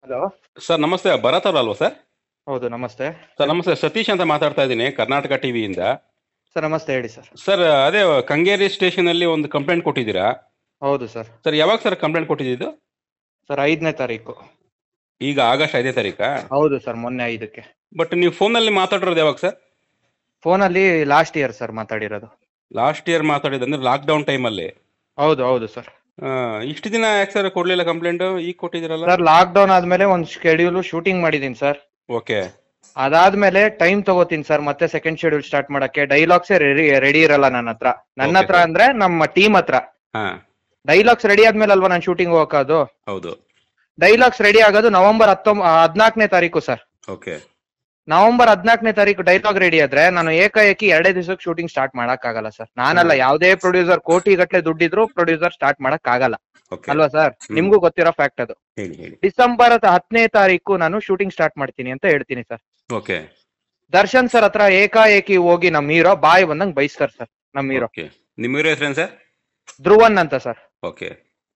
Hello sir ನಮಸ್ತೆ ಭರತ್ ಅವ್ರು ಅಲ್ವಾ ಸರ್ ಹೌದು ನಮಸ್ತೆ ಸರ್ ನಮಸ್ತೆ ಸತೀಶ್ ಅಂತ ಮಾತಾಡ್ತಾ ಇದ್ದೀನಿ ಕರ್ನಾಟಕ ಟಿವಿಯಿಂದ ಸರ್ ನಮಸ್ತೆ ಹೇಳಿ ಸರ್ ಸರ್ ಅದೇ ಕಂಗೇರಿ ಸ್ಟೇಷನ್ ಅಲ್ಲಿ ಒಂದು ಕಂಪ್ಲೇಂಟ್ ಕೊಟ್ಟಿದ್ದೀರಾ ಹೌದು ಸರ್ ಸರ್ ಯಾವಾಗ ಸರ್ ಕಂಪ್ಲೇಂಟ್ ಕೊಟ್ಟಿದ್ದು ಸರ್ ಐದನೇ ತಾರೀಕು ಈಗ ಆಗಸ್ಟ್ ಐದೇ ತಾರೀಕಾ ಹೌದು ಸರ್ ಮೊನ್ನೆ ಐದಕ್ಕೆ ಬಟ್ ನೀವು ಫೋನಲ್ಲಿ ಮಾತಾಡಿರೋದು ಯಾವಾಗ ಸರ್ ಫೋನಲ್ಲಿ ಲಾಸ್ಟ್ ಇಯರ್ ಸರ್ ಮಾತಾಡಿರೋದು ಲಾಸ್ಟ್ ಇಯರ್ ಮಾತಾಡಿದಂದ್ರೆ ಲಾಕ್ಡೌನ್ ಟೈಮಲ್ಲಿ ಹೌದು ಹೌದು ಸರ್ ಇಷ್ಟು ದಿನ ಯಾಕೆ ಸರ್ ಕೊಡ್ಲಿಲ್ಲ ಕಂಪ್ಲೇಂಟ್ ಈಗ ಕೊಟ್ಟಿದ್ದೀರಲ್ಲ ಸರ್ ಲಾಕ್ ಡೌನ್ ಆದ್ಮೇಲೆ ಒಂದು ಶೆಡ್ಯೂಲ್ ಶೂಟಿಂಗ್ ಮಾಡಿದೀನಿ ಸರ್ ಓಕೆ ಅದಾದ್ಮೇಲೆ ಟೈಮ್ ತಗೋತೀನಿ ಸರ್ ಮತ್ತೆ ಸೆಕೆಂಡ್ ಶೆಡ್ಯೂಲ್ ಸ್ಟಾರ್ಟ್ ಮಾಡಕ್ಕೆ ಡೈಲಾಗ್ಸ್ ರೆಡಿ ರೆಡಿ ಇರಲ್ಲ ನನ್ನ ಹತ್ರ ನನ್ನ Okay, ಹತ್ರ sir. ಅಂದ್ರೆ ನಮ್ಮ ಟೀಮ್ ಹತ್ರ ಹಾ ಡೈಲಾಗ್ಸ್ ರೆಡಿ ಆದ್ಮೇಲೆ ಅಲ್ವಾ ನಾನು ಶೂಟಿಂಗ್ ಹೋಗೋದು ಹೌದು ಡೈಲಾಗ್ಸ್ ರೆಡಿ ಆಗೋದು ನವೆಂಬರ್ ಹತ್ತೊಂಬ ಹದಿನಾಲ್ಕನೇ ತಾರೀಕು ಸರ್ ಓಕೆ ನವೆಂಬರ್ ಹದಿನಾಲ್ಕನೇ ತಾರೀಕು ಡೈಲಾಗ್ ರೆಡಿ ಆದ್ರೆ ನಾನು ಏಕಾಏಕಿ ಎರಡೇ ದಿವಸಕ್ಕೆ ಶೂಟಿಂಗ್ ಸ್ಟಾರ್ಟ್ ಮಾಡಕ್ ಆಗಲ್ಲ ಸರ್ ನಾನಲ್ಲ ಹ್ಮ್. ಯಾವುದೇ ಪ್ರೊಡ್ಯೂಸರ್ ಕೋಟಿ ಗಟ್ಲೆ ದುಡ್ಡಿದ್ರು ಪ್ರೊಡ್ಯೂಸರ್ ಸ್ಟಾರ್ಟ್ ಮಾಡಕ್ ಆಗಲ್ಲ ಓಕೆ ಅಲ್ವಾ ಸರ್ ಹ್ಮ್. ನಿಮ್ಗೂ ಗೊತ್ತಿರೋ ಫ್ಯಾಕ್ಟ್ ಅದು ಹೇಳಿ ಹೇಳಿ ಡಿಸೆಂಬರ್ ಹತ್ತನೇ ತಾರೀಕು ನಾನು ಶೂಟಿಂಗ್ ಸ್ಟಾರ್ಟ್ ಮಾಡ್ತೀನಿ ಅಂತ ಹೇಳ್ತೀನಿ ಸರ್ ಓಕೆ ದರ್ಶನ್ ಸರ್ ಹತ್ರ ಏಕಾಏಕಿ ಹೋಗಿ ನಮ್ ಹೀರೋ ಬಾಯಿ ಬಂದಂಗ್ ಬೈಸ್ತಾರ ಸರ್ ನಮ್ ಹೀರೋ ಓಕೆ ನಿಮ್ಮ ಇರೋ ಹೆಸರೇನು ಸರ್ ಧ್ರುವನ್ ಅಂತ ಸರ್ ಓಕೆ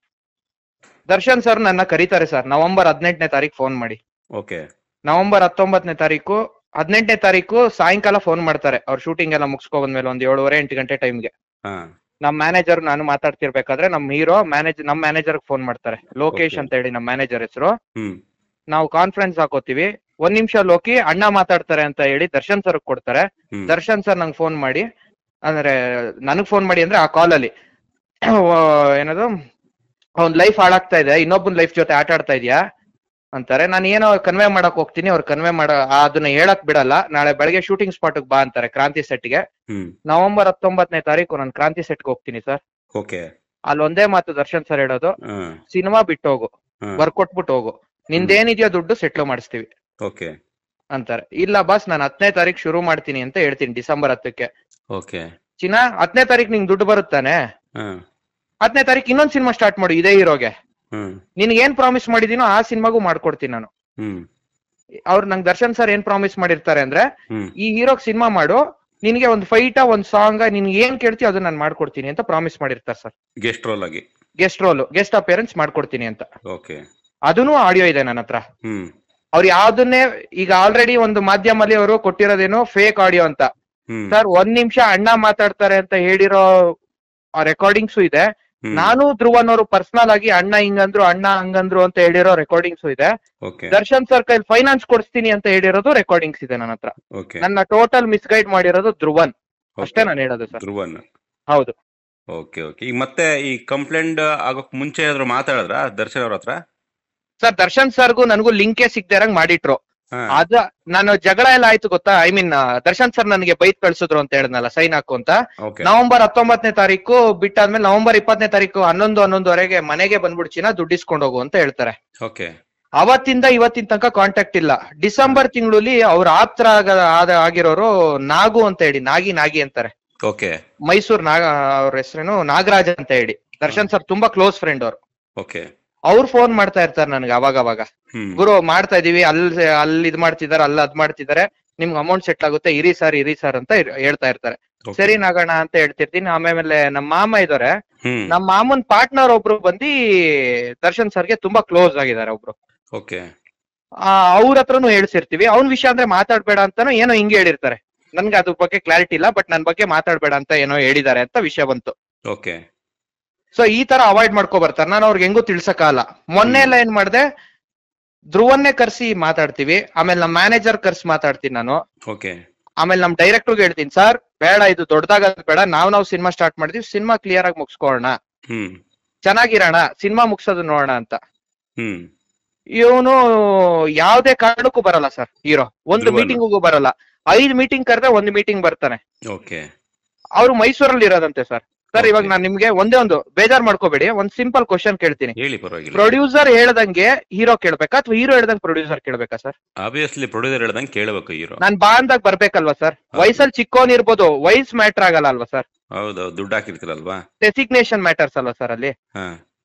ದರ್ಶನ್ ಸರ್ ನನ್ನ ಕರೀತಾರೆ ಸರ್ ನವೆಂಬರ್ ಹದಿನೆಂಟನೇ ತಾರೀಕು ಫೋನ್ ಮಾಡಿ ಓಕೆ ನವೆಂಬರ್ ಹತ್ತೊಂಬತ್ತನೇ ತಾರೀಕು ಹದಿನೆಂಟನೇ ತಾರೀಕು ಸಾಯಂಕಾಲ ಫೋನ್ ಮಾಡ್ತಾರೆ ಅವ್ರ ಶೂಟಿಂಗ್ ಎಲ್ಲ ಮುಗಿಸ್ಕೊ ಬಂದ್ಮೇಲೆ ಒಂದ್ ಏಳುವರೆ ಎಂಟು ಗಂಟೆ ಟೈಮ್ಗೆ ಹಾ ನಮ್ ಮ್ಯಾನೇಜರ್ ನಾನು ಮಾತಾಡ್ತಿರ್ಬೇಕಾದ್ರೆ ನಮ್ ಹೀರೋ ಮ್ಯಾನೇಜ್ ನಮ್ ಮ್ಯಾನೇಜರ್ ಫೋನ್ ಮಾಡ್ತಾರೆ ಲೋಕೇಶ್ Okay. ಅಂತ ಹೇಳಿ ನಮ್ ಮ್ಯಾನೇಜರ್ ಹೆಸರು ಹ್ಮ್ ನಾವು ಕಾನ್ಫರೆನ್ಸ್ ಹಾಕೋತೀವಿ ಒಂದ್ ನಿಮಿಷ ಲೋಕಿ ಅಣ್ಣ ಮಾತಾಡ್ತಾರೆ ಅಂತ ಹೇಳಿ ದರ್ಶನ್ ಸರ್ ಕೊಡ್ತಾರೆ ಹ್ಮ್ ದರ್ಶನ್ ಸರ್ ನಂಗೆ ಫೋನ್ ಮಾಡಿ ಅಂದ್ರೆ ನನಗ್ ಫೋನ್ ಮಾಡಿ ಅಂದ್ರೆ ಆ ಕಾಲ್ ಅಲ್ಲಿ ಏನದು ಅವ್ನ್ ಲೈಫ್ ಹಾಳಾಗ್ತಾ ಇದೆ ಇನ್ನೊಬ್ಬನ ಲೈಫ್ ಜೊತೆ ಆಟ ಆಡ್ತಾ ಇದೆಯಾ ಅಂತಾರೆ ನಾನು ಏನೋ ಕನ್ವೆ ಮಾಡಕ್ ಹೋಗ್ತೀನಿ ಅವ್ರು ಕನ್ವೆ ಮಾಡ ಆ- ಅದನ್ನ ಹೇಳಕ್ ಬಿಡಲ್ಲ ನಾಳೆ ಬೆಳಗ್ಗೆ ಶೂಟಿಂಗ್ ಸ್ಪಾಟ್ ಬಾ ಅಂತಾರೆ ಕ್ರಾಂತಿ ಸೆಟ್ಗೆ ಹ್ಮ್ ನವೆಂಬರ್ ಹತ್ತೊಂಬತ್ತನೇ ತಾರೀಕು ನಾನು ಕ್ರಾಂತಿ ಸೆಟ್ಗೆ ಹೋಗ್ತೀನಿ ಸರ್ ಓಕೆ ಅಲ್ಲಿ ಒಂದೇ ಮಾತು ದರ್ಶನ್ ಸರ್ ಹೇಳೋದು ಹ್ಮ್ ಸಿನಿಮಾ ಬಿಟ್ಟು ಹೋಗು ಹ್ಮ್ ಬರ್ಕೊಟ್ಬಿಟ್ಟು ಹೋಗು ನಿಂದೇನಿದೆಯೋ ದುಡ್ಡು ಸೆಟ್ಲ್ ಮಾಡಿಸ್ತೀವಿ ಓಕೆ ಅಂತಾರೆ ಇಲ್ಲ ಬಾಸ್ ನಾನು ಹತ್ತನೇ ತಾರೀಕು ಶುರು ಮಾಡ್ತೀನಿ ಅಂತ ಹೇಳ್ತೀನಿ ಡಿಸೆಂಬರ್ ಹತ್ತಕ್ಕೆ ಓಕೆ ಚಿನ್ನ ಹತ್ತನೇ ತಾರೀಕು ನಿಂಗೆ ದುಡ್ಡು ಬರುತ್ತಾನೆ ಹ್ಮ್ ಹತ್ತನೇ ತಾರೀಕು ಇನ್ನೊಂದ್ ಸಿನಿಮಾ ಸ್ಟಾರ್ಟ್ ಮಾಡು ಇದೇ ಹೀರೋಗೆ ಹ್ಮ್ ನಿನ್ಗೆ ಏನ್ ಪ್ರಾಮಿಸ್ ಮಾಡಿದೀನೋ ಆ ಸಿನಿಮಾಗೂ ಮಾಡ್ಕೊಡ್ತೀನಿ ನಾನು ಹ್ಮ್ ಅವ್ರು ನಂಗೆ ದರ್ಶನ್ ಸರ್ ಏನ್ ಪ್ರಾಮಿಸ್ ಮಾಡಿರ್ತಾರೆ ಅಂದ್ರೆ ಹ್ಮ್ ಈ ಹೀರೋಗ್ ಸಿನಿಮಾ ಮಾಡು ನಿನ್ಗೆ ಒಂದ್ ಫೈಟ ಒಂದ್ ಸಾಂಗ್ ನಿನ್ಗೆ ಏನ್ ಕೇಳ್ತೀವಿ ಅದನ್ನ ನಾನು ಮಾಡ್ಕೊಡ್ತೀನಿ ಅಂತ ಪ್ರಾಮಿಸ್ ಮಾಡಿರ್ತಾರೆ ಸರ್ ಗೆಸ್ಟ್ ರೋಲ್ ಆಗಿ ಗೆಸ್ಟ್ ರೋಲ್ ಗೆಸ್ಟ್ ಅಪಿಯರೆನ್ಸ್ ಮಾಡ್ಕೊಡ್ತೀನಿ ಅಂತ ಓಕೆ ಅದನ್ನು ಆಡಿಯೋ ಇದೆ ನನ್ನ ಹತ್ರ ಹ್ಮ್ ಅವ್ರು ಯಾವ್ದನ್ನೇ ಈಗ ಆಲ್ರೆಡಿ ಒಂದು ಮಾಧ್ಯಮಲ್ಲಿ ಅವರು ಕೊಟ್ಟಿರೋದೇನು ಫೇಕ್ ಆಡಿಯೋ ಅಂತ ಹ್ಮ್ ಸರ್ ಒಂದ್ ನಿಮಿಷ ಅಣ್ಣ ಮಾತಾಡ್ತಾರೆ ಅಂತ ಹೇಳಿರೋ ರೆಕಾರ್ಡಿಂಗ್ಸು ಇದೆ ಹ್ಮ್. ನಾನು ಧ್ರುವನ್ ಅವರು ಪರ್ಸನಲ್ ಆಗಿ ಅಣ್ಣ ಹಿಂಗಂದ್ರು ಅಣ್ಣ ಹಂಗಂದ್ರು ಅಂತ ಹೇಳಿರೋ ರೆಕಾರ್ಡಿಂಗ್ಸು ಇದೆ ಓಕೆ ದರ್ಶನ್ ಸರ್ ಕೈಲಿ ಫೈನಾನ್ಸ್ ಕೊಡಿಸ್ತೀನಿ ಅಂತ ಹೇಳಿರೋದು ರೆಕಾರ್ಡಿಂಗ್ಸ್ ಇದೆ ನನ್ನ ಹತ್ರ ಓಕೆ ನನ್ನ ಟೋಟಲ್ ಮಿಸ್ಗೈಡ್ ಮಾಡಿರೋದು ಧ್ರುವನ್ ಅಷ್ಟೇ ನಾನು ಹೇಳೋದು ಸರ್ ಧ್ರುವನ್ ಹೌದು ಓಕೆ ಓಕೆ ಈಗ ಮತ್ತೆ ಈ ಕಂಪ್ಲೇಂಟ್ ಆಗೋಕ್ ಮುಂಚೆ ಏನಾದ್ರು ಮಾತಾಡಿದ್ರ ದರ್ಶನ್ ಅವ್ರ ಹತ್ರ ಸರ್ ದರ್ಶನ್ ಸರ್ಗೂ ನನಗೂ ಲಿಂಕೇ ಸಿಗದೆ ಇರಂಗ್ ಮಾಡಿಟ್ರು ಹಾ ಅದ ನಾನು ಜಗಳ ಎಲ್ಲ ಆಯ್ತು ಗೊತ್ತಾ ಐ ಮೀನ್ ದರ್ಶನ್ ಸರ್ ನನಗೆ ಬೈತ್ ಕಳ್ಸಿದ್ರು ಅಂತ ಹೇಳಿದ್ನಲ್ಲ ಸೈನ್ ಹಾಕು ಅಂತ ಓಕೆ ನವೆಂಬರ್ ಹತ್ತೊಂಬತ್ತನೇ ತಾರೀಕು ಬಿಟ್ಟಾದ್ಮೇಲೆ ನವೆಂಬರ್ ಇಪ್ಪತ್ತನೇ ತಾರೀಕು ಹನ್ನೊಂದು ಹನ್ನೊಂದುವರೆಗೆ ಮನೆಗೆ ಬಂದ್ಬಿಡು ಚಿನ್ನ ದುಡ್ಡಿಸ್ಕೊಂಡು ಹೋಗು ಅಂತ ಹೇಳ್ತಾರೆ ಓಕೆ ಅವತ್ತಿಂದ ಇವತ್ತಿನ ತನಕ ಕಾಂಟ್ಯಾಕ್ಟ್ ಇಲ್ಲ ಡಿಸೆಂಬರ್ ತಿಂಗಳಲ್ಲಿ ಅವ್ರ ಆಪ್ತರ ಆಗ- ಆದ- ಆಗಿರೋರು ನಾಗು ಅಂತ ಹೇಳಿ ನಾಗಿ ನಾಗಿ ಅಂತಾರೆ ಓಕೆ ಮೈಸೂರ್ ನಾಗ ಅವ್ರ ಹೆಸರೇನು ನಾಗರಾಜ್ ಅಂತ ಹೇಳಿ ದರ್ಶನ್ ಸರ್ ತುಂಬಾ ಕ್ಲೋಸ್ ಫ್ರೆಂಡ್ ಅವ್ರು ಓಕೆ ಅವ್ರು ಫೋನ್ ಮಾಡ್ತಾ ಇರ್ತಾರೆ ನನಗೆ ಅವಾಗ ಅವಾಗ ಹ್ಮ್ ಗುರು ಮಾಡ್ತಾ ಇದೀವಿ ಅಲ್ಲಿ ಅಲ್ಲಿ ಇದ್ ಮಾಡ್ತಿದಾರೆ ಅಲ್ಲಿ ಅದ್ ಮಾಡ್ತಿದಾರೆ ನಿಮ್ಗೆ ಅಮೌಂಟ್ ಸೆಟ್ ಆಗುತ್ತೆ ಇರಿ ಸರ್ ಇರಿ ಸರ್ ಅಂತ ಇರ್- ಹೇಳ್ತಾ ಇರ್ತಾರೆ Okay. ಸರಿ ನಾಗಣ್ಣ ಅಂತ ಹೇಳ್ತಿರ್ತೀನಿ ಆಮೇಲೆ ನಮ್ಮ ಮಾಮ ಇದಾರೆ ಹ್ಮ್ ನಮ್ಮ ಮಾಮನ್ ಪಾರ್ಟ್ನರ್ ಒಬ್ರು ಬಂದು ದರ್ಶನ್ ಸರ್ಗೆ ತುಂಬಾ ಕ್ಲೋಸ್ ಆಗಿದ್ದಾರೆ ಒಬ್ರು ಓಕೆ ಅವ್ರ ಹತ್ರನು ಹೇಳ್ಸಿರ್ತೀವಿ ಅವ್ನ್ ವಿಷಯ ಅಂದ್ರೆ ಮಾತಾಡ್ಬೇಡ ಅಂತಾನು ಏನೋ ಹಿಂಗೆ ಹೇಳಿರ್ತಾರೆ ನನ್ಗೆ ಅದ್ರ ಬಗ್ಗೆ ಕ್ಲಾರಿಟಿ ಇಲ್ಲ ಬಟ್ ನನ್ ಬಗ್ಗೆ ಮಾತಾಡ್ಬೇಡ ಅಂತ ಏನೋ ಹೇಳಿದ್ದಾರೆ ಅಂತ ವಿಷಯ ಬಂತು ಓಕೆ ಸೊ ಈ ತರ ಅವಾಯ್ಡ್ ಮಾಡ್ಕೊ ಬರ್ತಾರೆ ನಾನು ಅವ್ರಿಗೆ ಹೆಂಗೂ ತಿಳ್ಸಕ್ಕಾಗಲ್ಲ ಮೊನ್ನೆ ಎಲ್ಲ ಏನ್ ಮಾಡ್ದೆ ಧ್ರುವನ್ನೇ ಕರ್ಸಿ ಮಾತಾಡ್ತೀವಿ ಆಮೇಲೆ ನಮ್ಮ ಮ್ಯಾನೇಜರ್ ಕರ್ಸಿ ಮಾತಾಡ್ತೀನಿ ನಾನು ಓಕೆ ಆಮೇಲೆ ನಮ್ ಡೈರೆಕ್ಟರ್ಗೆ ಹೇಳ್ತೀನಿ ಸರ್ ಬೇಡ ಇದು ದೊಡ್ಡದಾಗದ್ ಬೇಡ ನಾವ್ ನಾವು ಸಿನಿಮಾ ಸ್ಟಾರ್ಟ್ ಮಾಡಿದ್ವಿ ಸಿನಿಮಾ ಕ್ಲಿಯರ್ ಆಗಿ ಮುಗಿಸ್ಕೊಳ್ಳೋಣ ಹ್ಮ್ ಚೆನ್ನಾಗಿರೋಣ ಸಿನಿಮಾ ಮುಗಿಸೋದು ನೋಡೋಣ ಅಂತ ಹ್ಮ್ ಇವನು ಯಾವ್ದೇ ಕಾರಣಕ್ಕೂ ಬರಲ್ಲ ಸರ್ ಹೀರೋ ಒಂದು ಧ್ರುವನ್. ಮೀಟಿಂಗ್ಗೂ ಬರಲ್ಲ ಐದ್ ಮೀಟಿಂಗ್ ಕರೆದ್ರೆ ಒಂದು ಮೀಟಿಂಗ್ ಬರ್ತಾನೆ ಓಕೆ ಅವ್ರು ಮೈಸೂರಲ್ಲಿ ಇರೋದಂತೆ ಸರ್ ಸರ್ ಇವಾಗ Okay. ನಾನ್ ನಿಮ್ಗೆ ಒಂದೇ ಒಂದು ಬೇಜಾರ್ ಮಾಡ್ಕೋಬೇಡಿ ಒಂದ್ ಸಿಂಪಲ್ ಕ್ವಶನ್ ಕೇಳ್ತೀನಿ ಹೇಳಿ ಪರವಾಗಿಲ್ಲ ಪ್ರೊಡ್ಯೂಸರ್ ಹೇಳ್ದಂಗೆ ಹೀರೋ ಕೇಳ್ಬೇಕಾ ಅಥವಾ ಹೀರೋ ಹೇಳ್ದಂಗೆ ಪ್ರೊಡ್ಯೂಸರ್ ಕೇಳ್ಬೇಕಾ ಸರ್ ಆಬ್ವಿಯಸ್ಲಿ ಪ್ರೊಡ್ಯೂಸರ್ ಹೇಳ್ದಂಗೆ ಕೇಳಬೇಕು ಹೀರೋ ನಾನ್ ಬಾ ಅಂದಾಗ ಬರ್ಬೇಕಲ್ವಾ ಸರ್ ಹೌದು. ವಯಸ್ಸಲ್ಲಿ ಚಿಕ್ಕೋನ್ ಇರ್ಬೋದು ವಯಸ್ ಮ್ಯಾಟರ್ ಆಗಲ್ಲ ಅಲ್ವಾ ಸರ್ ಹೌದೌದು ದುಡ್ಡು ಹಾಕಿರ್ತೀರಲ್ವಾ ಡೆಸಿಗ್ನೇಷನ್ ಮ್ಯಾಟರ್ಸ್ ಅಲ್ವಾ ಸರ್ ಅಲ್ಲಿ ಹಾ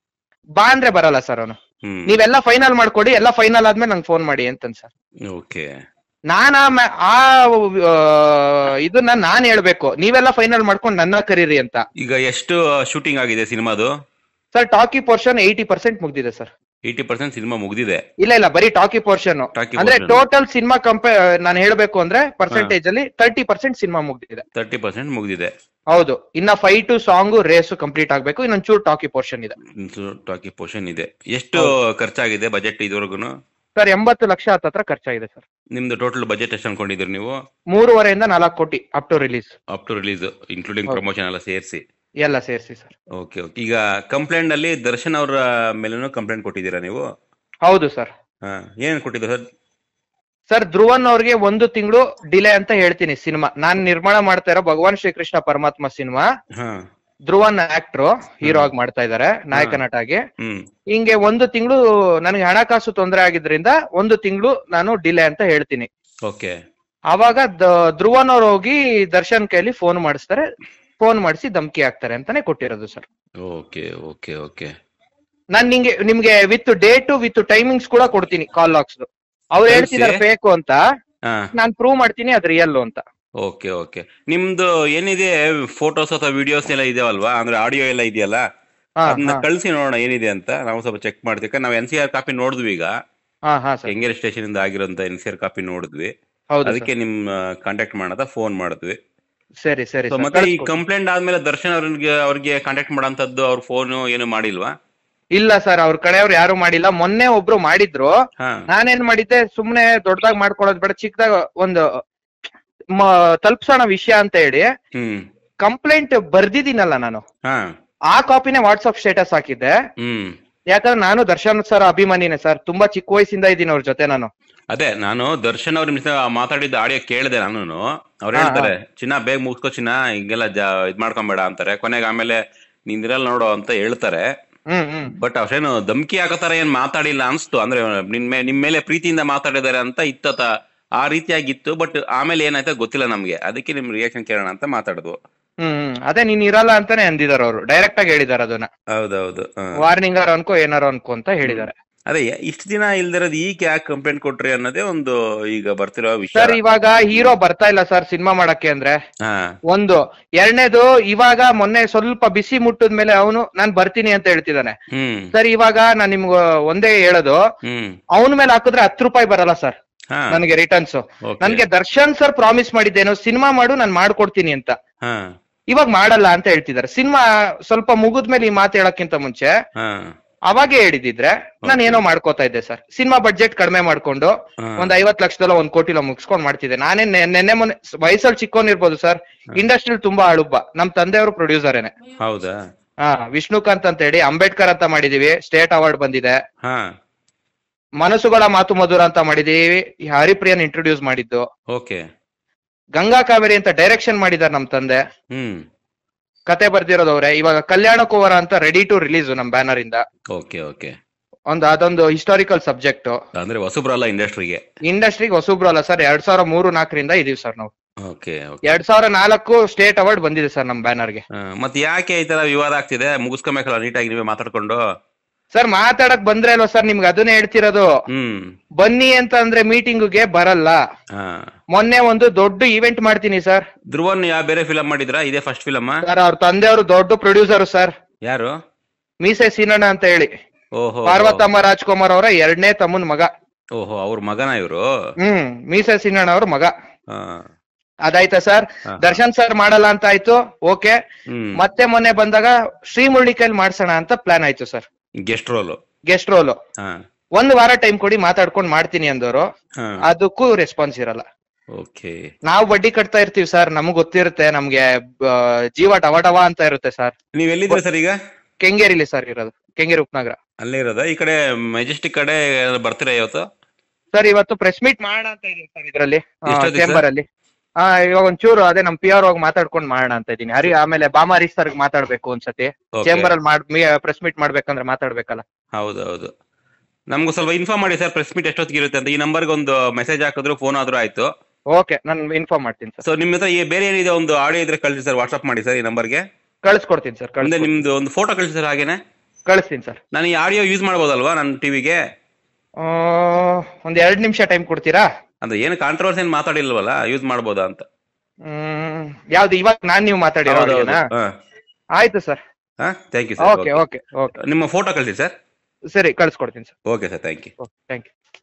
ಬಾ ಅಂದ್ರೆ ಬರಲ್ಲ ಸರ್ ಅವನು ಹ್ಮ್ ನೀವೆಲ್ಲ ಫೈನಲ್ ಮಾಡ್ಕೊಡಿ ಎಲ್ಲ ಫೈನಲ್ ಆದ್ಮೇಲೆ ನಂಗೆ ಫೋನ್ ಮಾಡಿ ಅಂತನ್ ಸರ್ ಓಕೆ ನಾನ್ ಆ ಮ್ಯಾ- ಆ ಆ, ಇದನ್ನ ನಾನ್ ಹೇಳ್ಬೇಕು ನೀವೆಲ್ಲ ಫೈನಲ್ ಮಾಡ್ಕೊಂಡು ನನ್ನ ಕರೀರಿ ಅಂತ ಈಗ ಎಷ್ಟು ಶೂಟಿಂಗ್ ಆಗಿದೆ ಸಿನಿಮಾದು sir talkie portion eighty percent ಮುಗ್ದಿದೆ ಸರ್ ಏಯ್ಟಿ ಪರ್ಸೆಂಟ್ ಸಿನಿಮಾ ಮುಗ್ದಿದೆ ಇಲ್ಲ ಇಲ್ಲ ಬರೀ ಟಾಕಿ ಪೋರ್ಷನ್ Talkie ಅಂದ್ರೆ portion. ಟೋಟಲ್ ಸಿನಿಮಾ ಕಂಪೇ ನಾನು ಹೇಳ್ಬೇಕು ಅಂದ್ರೆ ಪರ್ಸೆಂಟೇಜ್ ಅಲ್ಲಿ ತರ್ಟಿ ಪರ್ಸೆಂಟ್ ಸಿನಿಮಾ ಮುಗ್ದಿದೆ ತರ್ಟಿ ಪರ್ಸೆಂಟ್ ಮುಗ್ದಿದೆ ಹೌದು ಇನ್ನ ಫೈಟು ಸಾಂಗು ರೇಸು ಕಂಪ್ಲೀಟ್ ಆಗ್ಬೇಕು ಇನ್ನೊಂಚೂರು ಟಾಕಿ ಪೋರ್ಷನ್ ಇದೆ ಟಾಕಿ ಪೋರ್ಷನ್ ಇದೆ ಎಷ್ಟು ಖರ್ಚಾಗಿದೆ ಬಜೆಟ್ ಇದುವರೆಗೂ ಸರ್ ಎಂಬತ್ತು ಲಕ್ಷ ಹತ್ತತ್ರ ಖರ್ಚಾಗಿದೆ ಸರ್ ನಿಮ್ದು ಟೋಟಲ್ ಬಜೆಟ್ ಎಷ್ಟು ಅನ್ಕೊಂಡಿದ್ದೀರಿ ನೀವು ಮೂರುವರೆಯಿಂದ ನಾಲ್ಕು ಕೋಟಿ up to release up to release including ಹೌದು. ಪ್ರಮೋಷನ್ ಎಲ್ಲ ಸೇರಿಸಿ ಎಲ್ಲ ಸೇರಿಸಿ ಸರ್ ಓಕೆ ಓಕೆ ಈಗ ಕಂಪ್ಲೇಂಟ್ ಅಲ್ಲಿ ದರ್ಶನ್ ಅವರ ಮೇಲೇನು ಕಂಪ್ಲೇಂಟ್ ಕೊಟ್ಟಿದ್ದೀರಾ ನೀವು ಹೌದು ಸರ್ ಹಾ ಏನ್ ಕೊಟ್ಟಿದ್ದೀರಾ ಸರ್ ಸರ್ ಧ್ರುವನ್ ಅವ್ರಿಗೆ ಒಂದು ತಿಂಗಳು ಡಿಲೇ ಅಂತ ಹೇಳ್ತೀನಿ ಸಿನಿಮಾ ನಾನ್ ನಿರ್ಮಾಣ ಮಾಡ್ತಾ ಇರೋ ಭಗವಾನ್ ಶ್ರೀಕೃಷ್ಣ ಪರಮಾತ್ಮ ಸಿನಿಮಾ ಹಾ ಧ್ರುವನ್ ಆಕ್ಟ್ರು ಹೀರೋ ಆಗಿ ಮಾಡ್ತಾ ಇದಾರೆ ನಾಯಕ ನಟ ಆಗಿ ಹ್ಮ್ ಹಿಂಗೆ ಒಂದು ತಿಂಗಳು ನನಗೆ ಹಣಕಾಸು ತೊಂದರೆ ಆಗಿದ್ರಿಂದ ಒಂದು ತಿಂಗಳು ನಾನು ಡಿಲೇ ಅಂತ ಹೇಳ್ತೀನಿ ಓಕೆ ಅವಾಗ ದ- ಧ್ರುವನ್ ಅವ್ರು ಹೋಗಿ ದರ್ಶನ್ ಕೈಲಿ ಫೋನ್ ಮಾಡಿಸ್ತಾರೆ ಫೋನ್ ಮಾಡಿಸಿ ಧಮಕಿ ಹಾಕ್ತಾರೆ ಅಂತಾನೆ ಕೊಟ್ಟಿರೋದು ಸರ್ ಓಕೆ ಓಕೆ ಓಕೆ ನಾನ್ ನಿಂಗೆ ನಿಮ್ಗೆ ವಿತ್ ಡೇಟು ವಿತ್ ಟೈಮಿಂಗ್ಸ್ ಕೂಡ ಕೊಡ್ತೀನಿ ಕಾಲ್ ಲಾಕ್ಸ್ ಅವ್ರು ಕಳ್ಸಿ. ಹೇಳ್ತಿದಾರೆ ಫೇಕು ಅಂತ ಹಾ ನಾನ್ ಪ್ರೂವ್ ಮಾಡ್ತೀನಿ ಅದು ರಿಯಲ್ ಅಂತ ಓಕೆ ಓಕೆ ನಿಮ್ದು ಏನಿದೆ ಫೋಟೋಸ್ ಅಥವಾ ವಿಡಿಯೋಸ್ ಎಲ್ಲ ಇದೆಯಲ್ವಾ ಅಂದ್ರೆ ಆಡಿಯೋ ಎಲ್ಲ ಇದೆಯಲ್ಲ ಹಾ ಅದನ್ನ ಹಾ, ಕಳ್ಸಿ ನೋಡೋಣ ಏನಿದೆ ಅಂತ ನಾವು ಸ್ವಲ್ಪ ಚೆಕ್ ಮಾಡ್ತೀವಿ ನಾವು ಎನ್ ಸಿ ಆರ್ ಕಾಪಿ ನೋಡಿದ್ವಿ ಈಗ ಹಾ ಹಾ ಸರ್ ಕೆಂಗೇರಿ ಸ್ಟೇಷನ್ ಇಂದ ಆಗಿರೋಂತ ಎನ್ ಸಿ ಆರ್ ಕಾಪಿ ನೋಡಿದ್ವಿ ಹೌದು ಅದಕ್ಕೆ ನಿಮ್ ಕಾಂಟ್ಯಾಕ್ಟ್ ಮಾಡೋದ ಫೋನ್ ಮಾಡಿದ್ವಿ ಸರ್. ಸರಿ ಸರಿ ಸೊ ಸರ್, ಮತ್ತೆ ಈ ಕಳ್ಸ್ಕೊಡಿ. ಕಂಪ್ಲೇಂಟ್ ಆದ್ಮೇಲೆ ದರ್ಶನ್ ಅವ್ರಿಗೆ ಅವ್ರಿಗೆ ಕಾಂಟ್ಯಾಕ್ಟ್ ಮಾಡೋಂಥದ್ದು ಅವ್ರ ಫೋನ್ ಏನು ಮಾಡಿಲ್ವಾ ಇಲ್ಲ ಸರ್ ಅವ್ರ ಕಡೆಯವ್ರು ಯಾರು ಮಾಡಿಲ್ಲ ಮೊನ್ನೆ ಒಬ್ರು ಮಾಡಿದ್ರು ಹಾ ನಾನೇನ್ ಮಾಡಿದ್ದೆ ಸುಮ್ನೆ ದೊಡ್ಡದಾಗ್ ಮಾಡ್ಕೊಳ್ಳೋದ್ ಬೇಡ ಚಿಕ್ಕದಾಗ ಒಂದು ಮ- ತಲುಪ್ಸೋಣ ವಿಷಯ ಅಂತ ಹೇಳಿ ಹ್ಮ್ ಕಂಪ್ಲೇಂಟ್ ಬರ್ದಿದ್ದೀನಲ್ಲ ನಾನು ಹಾ ಆ ಕಾಪಿನೇ ವಾಟ್ಸ್ಆಪ್ ಸ್ಟೇಟಸ್ ಹಾಕಿದ್ದೆ ಹ್ಮ್ ಯಾಕಂದ್ರೆ ನಾನು ದರ್ಶನ್ ಸರ್ ಅಭಿಮಾನಿನೇ ಸರ್ ತುಂಬಾ ಚಿಕ್ಕ ವಯಸ್ಸಿಂದ ಇದ್ದೀನಿ ಅವ್ರ ಜೊತೆ ನಾನು ಅದೇ ನಾನು ದರ್ಶನ್ ಅವ್ರ ಮಿಸ್ ಮಾತಾಡಿದ ಆಡಿಯೋ ಕೇಳಿದೆ ನಾನು ಅವ್ರು ಹಾ, ಹೇಳ್ತಾರೆ ಚಿನ್ನ ಬೇಗ ಮುಗಿಸ್ಕೋ ಚಿನ್ನ ಹಿಂಗೆಲ್ಲ ಜಾ ಇದ್ ಮಾಡ್ಕೊಂಬೇಡ ಅಂತಾರೆ ಕೊನೆಗೆ ಆಮೇಲೆ ನಿಂದಿರಲ್ಲ ನೋಡು ಅಂತ ಹೇಳ್ತಾರೆ ಹ್ಮ್ ಹ್ಮ್ ಬಟ್ ಅವ್ರೇನು ಧಮ್ಕಿ ಹಾಕೋ ತರ ಏನ್ ಮಾತಾಡಿಲ್ಲ ಅನ್ಸ್ತು ಅಂದ್ರೆ ನಿಮ್ ಮೇ- ನಿಮ್ ಮೇಲೆ ಪ್ರೀತಿಯಿಂದ ಮಾತಾಡಿದಾರೆ ಅಂತ ಇತ್ತತ ಆ ರೀತಿಯಾಗಿತ್ತು ಬಟ್ ಆಮೇಲೆ ಏನಾಯ್ತೋ ಗೊತ್ತಿಲ್ಲ ನಮ್ಗೆ ಅದಕ್ಕೆ ನಿಮ್ ರಿಯಾಕ್ಷನ್ ಕೇಳೋಣ ಅಂತ ಮಾತಾಡಿದ್ವು ಹ್ಮ್ ಹ್ಮ್ ಅದೇ ನೀನ್ ಇರಲ್ಲ ಅಂತಾನೆ ಅಂದಿದಾರ ಅವರು ಡೈರೆಕ್ಟ್ ಆಗಿ ಹೇಳಿದಾರೆ ಅದನ್ನ ಹೌದೌದು ಹ. ವಾರ್ನಿಂಗ್ ಅನ್ಕೋ ಏನಾರು ಅನ್ಕೋ ಅಂತ ಹೇಳಿದಾರೆ ಅದೇ ಇಷ್ಟು ದಿನ ಇಲ್ದಿರೋದು ಈಗ ಯಾಕೆ ಕಂಪ್ಲೇಂಟ್ ಕೊಟ್ರಿ ಅನ್ನೋದೇ ಒಂದು ಈಗ ಬರ್ತಿರೋ ವಿಷಯ ಸರ್ ಇವಾಗ ಹೀರೋ ಬರ್ತಾ ಇಲ್ಲ ಸರ್ ಸಿನಿಮಾ ಮಾಡಕ್ಕೆ ಅಂದ್ರೆ ಹಾ ಒಂದು ಎರಡನೇದು ಇವಾಗ ಮೊನ್ನೆ ಸ್ವಲ್ಪ ಬಿಸಿ ಮುಟ್ಟಿದ ಮೇಲೆ ಅವನು ನಾನ್ ಬರ್ತೀನಿ ಅಂತ ಹೇಳ್ತಿದ್ದಾನೆ ಹ್ಮ್ ಸರ್ ಇವಾಗ ನಾನ್ ನಿಮ್ಗೆ ಒಂದೇ ಹೇಳೋದು ಹ್ಮ್ ಅವನ ಮೇಲೆ ಹಾಕಿದ್ರೆ ಹತ್ತು ರೂಪಾಯಿ ಬರಲ್ಲ ಸರ್ ಹಾ ನನಗೆ ರಿಟರ್ನ್ಸ್ Okay. ನನ್ಗೆ ದರ್ಶನ್ ಸರ್ ಪ್ರಾಮಿಸ್ ಮಾಡಿದ್ದೇನು ಸಿನಿಮಾ ಮಾಡು ನಾನ್ ಮಾಡ್ಕೊಡ್ತೀನಿ ಅಂತ ಹಾ ಇವಾಗ ಮಾಡಲ್ಲ ಅಂತ ಹೇಳ್ತಿದ್ದಾರೆ ಸಿನಿಮಾ ಸ್ವಲ್ಪ ಮುಗಿದ್ಮೇಲೆ ಈ ಮಾತು ಹೇಳಕ್ಕಿಂತ ಮುಂಚೆ ಹಾ ಅವಾಗೇ ಹೇಳಿದಿದ್ರೆ ನಾನು ಏನೋ ಮಾಡ್ಕೋತಾ ಇದ್ದೆ ಸರ್ ಸಿನಿಮಾ ಬಡ್ಜೆಟ್ ಕಡಿಮೆ ಮಾಡ್ಕೊಂಡು ಹಾ. ಒಂದ್ ಐವತ್ ಲಕ್ಷದಲ್ಲ ಒಂದ್ ಕೋಟಿಲ ಮುಗಿಸ್ಕೊಂಡ್ ಮಾಡ್ತಿದ್ದೆ ನಾನೇ ನೆ- ನೆನ್ನೆ ಮೊನ್ನೆ ವಯಸ್ಸಲ್ಲಿ ಚಿಕ್ಕೋನಿರ್ಬೋದು ಸರ್ ಇಂಡಸ್ಟ್ರಿಲ್ ತುಂಬಾ ಅಳುಬ್ಬ ನಮ್ ತಂದೆಯವರು ಪ್ರೊಡ್ಯೂಸರೇನೆ ಹೌದಾ ಹಾ ವಿಷ್ಣುಕಾಂತ್ ಅಂತ ಹೇಳಿ ಅಂಬೇಡ್ಕರ್ ಅಂತ ಮಾಡಿದೀವಿ ಸ್ಟೇಟ್ ಅವಾರ್ಡ್ ಬಂದಿದೆ ಹಾ ಮನಸ್ಸುಗಳ ಮಾತು ಮಧುರ ಅಂತ ಮಾಡಿದೀವಿ ಈ ಹರಿಪ್ರಿಯನ್ ಇಂಟ್ರೊಡ್ಯೂಸ್ ಮಾಡಿದ್ದು ಓಕೆ ಗಂಗಾ ಕಾವೇರಿ ಅಂತ ಡೈರೆಕ್ಷನ್ ಮಾಡಿದಾರೆ ನಮ್ ತಂದೆ ಹ್ಮ್ ಕತೆ ಬರ್ದಿರೋದವ್ರೆ ಇವಾಗ ಕಲ್ಯಾಣ ಕುವರ ಅಂತ ರೆಡಿ ಟು ರಿಲೀಸ್ ನಮ್ ಬ್ಯಾನರ್ ಇಂದ ಓಕೆ ಓಕೆ ಒಂದು ಅದೊಂದು ಹಿಸ್ಟಾರಿಕಲ್ ಸಬ್ಜೆಕ್ಟ್ ಅಂದ್ರೆ ಹೊಸಬ್ರಲ್ಲ ಇಂಡಸ್ಟ್ರಿಗೆ ಇಂಡಸ್ಟ್ರಿಗೆ ಹೊಸಬ್ರು ಅಲ್ಲ ಸರ್ ಎರಡ್ ಸಾವಿರ ಮೂರು ನಾಲ್ಕರಿಂದ ಇದೀವಿ ಸರ್ ನಾವು ಓಕೆ ಓಕೆ ಎರಡ್ ಸಾವಿರ ನಾಲ್ಕು ಸ್ಟೇಟ್ ಅವಾರ್ಡ್ ಬಂದಿದೆ ಸರ್ ನಮ್ ಬ್ಯಾನರ್ಗೆ ಮತ್ತೆ ಯಾಕೆ ಈ ತರ ವಿವಾದ ಆಗ್ತಿದೆ ಮುಗಿಸ್ಕೊಬೇಕಲ್ಲ ನೀಟಾಗಿ ನೀವೇ ಮಾತಾಡ್ಕೊಂಡು ಸರ್ ಮಾತಾಡಕ್ ಬಂದ್ರೆ ಅಲ್ವಾ ಸರ್ ನಿಮ್ಗೆ ಅದನ್ನೇ ಹೇಳ್ತಿರೋದು ಹ್ಮ್ ಬನ್ನಿ ಅಂತ ಅಂದ್ರೆ ಮೀಟಿಂಗ್ಗೆ ಬರಲ್ಲ ಹಾ ಮೊನ್ನೆ ಒಂದು ದೊಡ್ಡ ಇವೆಂಟ್ ಮಾಡ್ತೀನಿ ಸರ್ ಧ್ರುವನ್ ಯಾವ ಬೇರೆ ಫಿಲಂ ಮಾಡಿದ್ರಾ ಇದೇ ಫಸ್ಟ್ ಫಿಲಮ್ ಸರ್ ಅವ್ರ ತಂದೆಯವರು ದೊಡ್ಡ ಪ್ರೊಡ್ಯೂಸರ್ ಸರ್ ಯಾರು ಮೀಸೆ ಸೀನಣ್ಣ ಅಂತ ಹೇಳಿ ಓಹೋ ಪಾರ್ವತಮ್ಮ ರಾಜ್ಕುಮಾರ್ ಅವರ ಎರಡನೇ ತಮ್ಮನ್ ಮಗ ಓಹೋ ಅವ್ರ ಮಗನ ಇವರು ಹ್ಮ್ ಮೀಸೆ ಸೀನಣ್ಣ ಅವ್ರ ಮಗ ಹಾ ಅದಾಯ್ತಾ ಸರ್ ಹಾ. ದರ್ಶನ್ ಸರ್ ಮಾಡಲ್ಲ ಅಂತ ಆಯ್ತು ಓಕೆ ಹ್ಮ್ ಮತ್ತೆ ಮೊನ್ನೆ ಬಂದಾಗ ಶ್ರೀಮುರಳಿ ಕೈಲಿ ಮಾಡ್ಸೋಣ ಅಂತ ಪ್ಲಾನ್ ಆಯ್ತು sir guest role guest role ಹಾ ಒಂದ್ ವಾರ ಟೈಮ್ ಕೊಡಿ ಮಾತಾಡ್ಕೊಂಡ್ ಮಾಡ್ತೀನಿ ಅಂದವರು ಹಾ ಅದಕ್ಕೂ ರೆಸ್ಪಾನ್ಸ್ ಇರಲ್ಲ ಓಕೆ ನಾವು ಬಡ್ಡಿ ಕಟ್ತಾ ಇರ್ತೀವಿ ಸರ್ ನಮಗ್ ಗೊತ್ತಿರುತ್ತೆ ನಮ್ಗೆ ಆ, ಜೀವ ಟವ ಟವ ಅಂತ ಇರುತ್ತೆ ಸರ್ ನೀವ್ ಎಲ್ಲಿದ್ದೀರಾ ಸರ್ ಈಗ ಕೆಂಗೇರಿಲಿ ಸರ್ ಇರೋದು ಕೆಂಗೇರಿ ಉಪನಗರ ಅಲ್ಲೇ ಇರೋದಾ ಈ ಕಡೆ ಮೆಜೆಸ್ಟಿಕ್ ಕಡೆ ಬರ್ತೀರಾ ಇವತ್ತು ಸರ್ ಇವತ್ತು ಪ್ರೆಸ್ ಮೀಟ್ ಮಾಡೋಣ ಅಂತ ಇದೀನಿ ಸರ್ ಇದರಲ್ಲಿ ಎಷ್ಟೊತ್ತಿಗೆ ಚೇಂಬರ್ ಅಲ್ಲಿ ಹಾ ಇವಾಗ ಒಂಚೂರು ಅದೇ ನಮ್ ಪಿ ಆರ್ ಹೋಗಿ ಮಾತಾಡ್ಕೊಂಡ್ ಮಾಡೋಣ ಅಂತ ಇದೀನಿ ಹರಿ ಆಮೇಲೆ ಬಾಮ ಹರೀಶ್ ಸರ್ಗ್ ಮಾತಾಡ್ಬೇಕು ಒಂದ್ಸತಿ Okay. ಚೇಂಬರ್ ಅಲ್ಲಿ ಮಾಡ್ ಪ್ರೆಸ್ ಮೀಟ್ ಮಾಡ್ಬೇಕಂದ್ರೆ ಮಾತಾಡ್ಬೇಕಲ್ಲ ಹೌದು ಹೌದು ನಮ್ಗೂ ಸ್ವಲ್ಪ ಇನ್ಫಾರ್ಮ್ ಮಾಡಿ ಸರ್ ಪ್ರೆಸ್ ಮೀಟ್ ಎಷ್ಟೊತ್ತಿಗೆ ಇರುತ್ತೆ ಅಂತ ಈ ನಂಬರ್ಗೆ ಒಂದು ಮೆಸೇಜ್ ಹಾಕಿದ್ರು ಫೋನ್ ಆದ್ರೂ ಆಯ್ತು ಓಕೆ ನಾನು ಇನ್ಫಾರ್ಮ್ ಮಾಡ್ತೀನಿ ಸರ್ ಸೊ ನಿಮ್ಮ ಹತ್ರ ಈ ಬೇರೆ ಏನಿದೆ ಒಂದು ಆಡಿಯೋ ಇದ್ರೆ ಕಳಿಸಿ ಸರ್ ವಾಟ್ಸ್ಆಪ್ ಮಾಡಿ ಸರ್ ಈ ನಂಬರ್ಗೆ ಕಳ್ಸ್ಕೊಡ್ತೀನಿ ಸರ್ ಮುಂದೆ ಕಳ್ಸಿ ನಿಮ್ದು ಒಂದು ಫೋಟೋ ಕಳಿಸಿ ಸರ್ ಹಾಗೇನೆ ಕಳಿಸ್ತೀನಿ ಸರ್ ನಾನು ಈ ಆಡಿಯೋ ಯೂಸ್ ಮಾಡ್ಬೋದಲ್ವಾ ನನ್ನ ಟಿವಿಗೆ ಒಂದ್ ಎರಡ್ ನಿಮಿಷ ಟೈಮ್ ಕೊಡ್ತೀರಾ ಅಂದ್ರೆ ಏನು ಕಾಂಟ್ರವರ್ಸಿ ಏನು ಮಾತಾಡಿಲ್ವಲ್ಲ ಯೂಸ್ ಮಾಡ್ಬೋದಾ ಅಂತ ಹ್ಮ್ ಯಾವ್ದು ಇವಾಗ ನಾನ್ ನೀವು ಮಾತಾಡಿರೋದಾ ಹಾ ಆಯ್ತು ಸರ್ ಹಾ thank you okay sir okay okay ನಿಮ್ಮ ಫೋಟೋ ಕಳಿಸಿ ಸರ್ ಸರಿ ಕಳ್ಸ್ಕೊಡ್ತೀನಿ sir okay sir thank you okay thank you